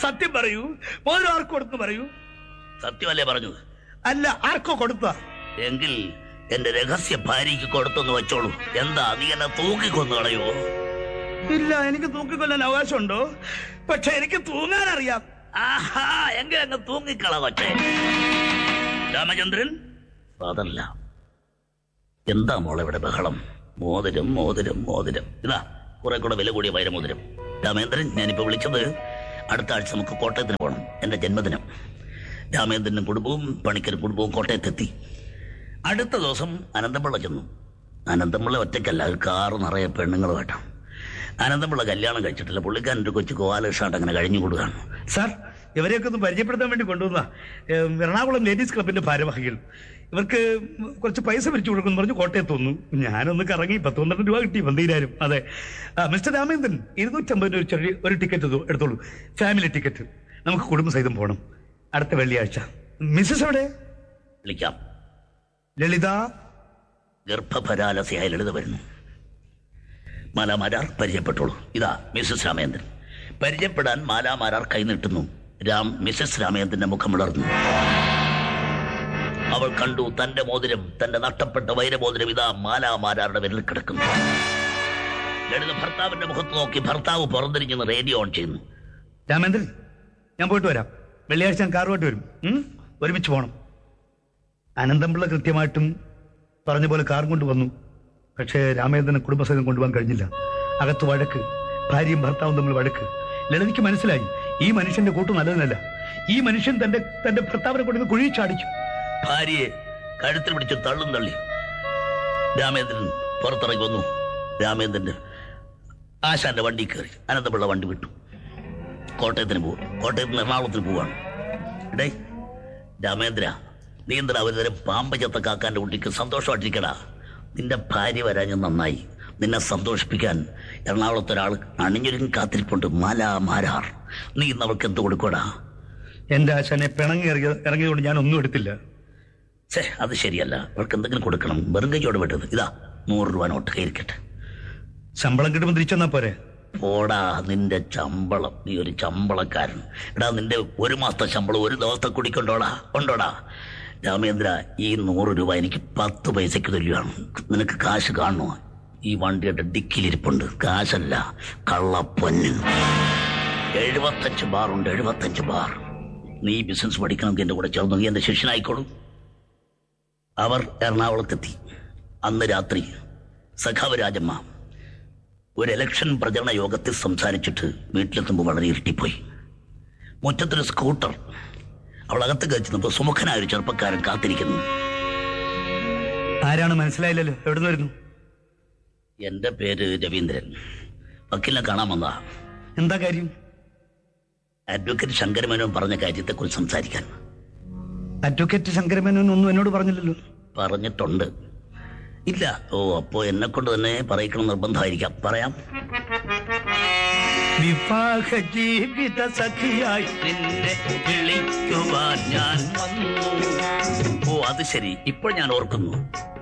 സത്യം പറയൂ മോതിരം ആർക്ക് കൊടുത്തു പറയൂ സത്യമല്ലേ പറഞ്ഞത് അല്ല ആർക്കോ കൊടുത്ത എങ്കിൽ എന്റെ രഹസ്യ ഭാര്യയ്ക്ക് കൊടുത്തെന്ന് വെച്ചോളൂ എന്താ നീ എന്നെ തൂക്കിക്കൊന്നു കളയോ ഇല്ല എനിക്ക് തൂക്കിക്കൊല്ലാൻ അവകാശമുണ്ടോ പക്ഷെ എനിക്ക് തൂങ്ങാൻ അറിയാം ആഹാ എങ്കിൽ അങ്ങ് തൂങ്ങിക്കള കൊച്ചേ രാമചന്ദ്രൻ അതല്ല എന്താ മോളെ ഇവിടെ ബഹളം മോതിരം മോതിരം മോതിരം ഇതാ കുറെ കൂടെ വില കൂടിയ വൈരമോതിരം രാമേന്ദ്രൻ ഞാനിപ്പോ വിളിച്ചത് അടുത്ത ആഴ്ച നമുക്ക് കോട്ടയത്തിന് പോകണം എന്റെ ജന്മദിനം രാമേന്ദ്രനും കുടുംബവും പണിക്കരും കുടുംബവും കോട്ടയത്തെത്തി അടുത്ത ദിവസം അനന്തപിള്ള ചെന്നു അനന്തപിള്ള ഒറ്റയ്ക്കല്ല ഒരു കാറ് നിറയെ പെണ്ണുങ്ങളുമായിട്ടാണ് അനന്തപിള്ള കല്യാണം കഴിച്ചിട്ടില്ല പുള്ളിക്കാരൻ ഒരു കൊച്ചു കോവാലക്ഷാട്ട് അങ്ങനെ കഴിഞ്ഞു കൊടുക്കുകയാണ് സാർ ഇവരെയൊക്കെ ഒന്ന് പരിചയപ്പെടുത്താൻ വേണ്ടി കൊണ്ടുവന്ന എറണാകുളം ലേഡീസ് ക്ലബിന്റെ ഭാരവാഹികൾ ഇവർക്ക് കുറച്ച് പൈസ പിരിച്ചു കൊടുക്കുന്നു പറഞ്ഞു കോട്ടയത്ത് വന്നു ഞാനൊന്ന് കറങ്ങി പത്ത് പന്ത്രണ്ട് രൂപ കിട്ടി പന്തീരായിരം അതെ ആ, മിസ്റ്റർ രാമേന്ദ്രൻ ഇരുന്നൂറ്റമ്പതിന് ഒരു ചെറിയ ഒരു ടിക്കറ്റ് എടുത്തോ- എടുത്തോളൂ ഫാമിലി ടിക്കറ്റ് നമുക്ക് കുടുംബസഹിതം പോകണം അടുത്ത വെള്ളിയാഴ്ച മിസ്സസ് എവിടെ വിളിക്കാം ലളിത ഗർഭപരാലസയായ ലളിത വരുന്നു മാലാമാരാർ പരിചയപ്പെട്ടോളൂ ഇതാ മിസ്സസ് രാമേന്ദ്രൻ പരിചയപ്പെടാൻ മാലാമാരാർ കൈനീട്ടുന്നു രാം മിസ്സസ് രാമേന്ദ്രന്റെ മുഖമിടർന്നു അവൾ കണ്ടു തന്റെ മോതിരം തന്റെ നഷ്ടപ്പെട്ട വൈരമോതിരം ഇതാ മാലാമാരാരുടെ വിരൽ കിടക്കുന്നു ലളിത ഭർത്താവിന്റെ മുഖത്ത് നോക്കി ഭർത്താവ് പുറന്തിരിഞ്ഞെന്ന് റേഡിയോ ഓൺ ചെയ്യുന്നു രാമേന്ദ്രൻ ഞാൻ പോയിട്ട് വരാം വെള്ളിയാഴ്ച ഞാൻ കാറുമായിട്ട് വരും ഉം? ഒരുമിച്ച് പോകണം അനന്തംപിള്ള കൃത്യമായിട്ടും പറഞ്ഞ പോലെ കാർ കൊണ്ടുവന്നു പക്ഷേ രാമേന്ദ്രനെ കുടുംബസഹിതം കൊണ്ടുപോകാൻ കഴിഞ്ഞില്ല അകത്ത് വഴക്ക് ഭാര്യയും ഭർത്താവും തമ്മിൽ വഴക്ക് ലളിതയ്ക്ക് മനസ്സിലായി ഈ മനുഷ്യന്റെ കൂട്ട് നല്ലതിനല്ല ഈ മനുഷ്യൻ തന്റെ തന്റെ ഭർത്താവിനെ കൊണ്ടുവന്ന് കുഴി ചാടിച്ചു ഭാര്യയെ കഴുത്തിൽ പിടിച്ച് തള്ളും തള്ളി രാമേന്ദ്രൻ പുറത്തിറങ്ങി വന്നു രാമേന്ദ്രന്റെ ആശാന്റെ വണ്ടി കയറി അനന്തപിള്ള വണ്ടി വിട്ടു കോട്ടയത്തിന് പോകും കോട്ടയത്ത് നിന്ന് എറണാകുളത്തിന് പോവാണ് ഇടേ രാമേന്ദ്ര നീ എന്തിനാ ഒരു തരം പാമ്പ് ചത്ത കാക്കാന്റെ കുട്ടിക്ക് സന്തോഷമായിട്ടിരിക്കടാ നിന്റെ ഭാര്യ വരാഞ്ഞ നന്നായി നിന്നെ സന്തോഷിപ്പിക്കാൻ എറണാകുളത്ത് ഒരാൾ അണിഞ്ഞൊരുങ്ങി കാത്തിരിപ്പുണ്ട് മാല മാരാർ നീ ഇന്ന് അവൾക്ക് എന്ത് കൊടുക്കടാ എന്റെ ആശാനെ പിണങ്ങി ഇറങ്ങിയ ഇറങ്ങിയതുകൊണ്ട് ഞാൻ ഒന്നും എടുത്തില്ല ഛേ അത് ശരിയല്ല അവൾക്ക് എന്തെങ്കിലും കൊടുക്കണം വെറും കൈയോടെ വിട്ടത് ഇതാ നൂറ് രൂപ നോട്ട് കയറിക്കട്ടെ ശമ്പളം കിട്ടുമ്പോൾ തിരിച്ചെന്നാ പോരെ പോടാ നിന്റെ ശമ്പളം നീ ഒരു ശമ്പളക്കാരൻ എടാ നിന്റെ ഒരു മാസത്തെ ശമ്പളം ഒരു ദിവസത്തെ കുടിക്കൊണ്ടോടാ ഉണ്ടോടാ രാമേന്ദ്ര ഈ നൂറ് രൂപ എനിക്ക് പത്ത് പൈസയ്ക്ക് തുല്യമാണ് നിനക്ക് കാശ് കാണുമോ ഈ വണ്ടിയുടെ ഡിക്കിലിരിപ്പുണ്ട് കാശല്ല കള്ളപ്പൊന്ന് എഴുപത്തഞ്ച് ബാറുണ്ട് എഴുപത്തഞ്ച് ബാർ നീ ബിസിനസ് പഠിക്കണമെങ്കിൽ എന്റെ കൂടെ ചേർന്ന് നീ എന്റെ ശിഷ്യനായിക്കോളൂ അവർ എറണാകുളത്തെത്തി അന്ന് രാത്രി സഖാവ് രാജമ്മ ഒരു ഇലക്ഷൻ പ്രചരണ യോഗത്തിൽ സംസാരിച്ചിട്ട് വീട്ടിലെത്തുമ്പോൾ വളരെ ഇരുട്ടിപ്പോയി മുറ്റത്തൊരു സ്കൂട്ടർ അവൾ അകത്ത് കഴിച്ചപ്പോൾ സുമുഖനായ ഒരു ചെറുപ്പക്കാരൻ കാത്തിരിക്കുന്നു ആരാണ് മനസ്സിലായില്ലല്ലോ എവിടുന്ന് വരുന്നു എന്റെ പേര് രവീന്ദ്രൻ വക്കീലിനെ കാണാൻ വന്നതാ എന്താ കാര്യം അഡ്വക്കേറ്റ് ശങ്കരമേനോൻ പറഞ്ഞ കാര്യത്തെക്കുറിച്ച് സംസാരിക്കാൻ അഡ്വക്കേറ്റ് ശങ്കരമേനോൻ ഒന്നും എന്നോട് പറഞ്ഞില്ലല്ലോ പറഞ്ഞിട്ടുണ്ട് ഇല്ല ഓ അപ്പോ എന്നെ കൊണ്ട് തന്നെ പറയിക്കണം നിർബന്ധമായിരിക്കാം പറയാം വിവാഹ ജീവിത സഖിയായി നിന്നെ വിളിക്കുവാൻ ഞാൻ വന്നു ഓ അത് ശരി ഇപ്പോൾ ഞാൻ ഓർക്കുന്നു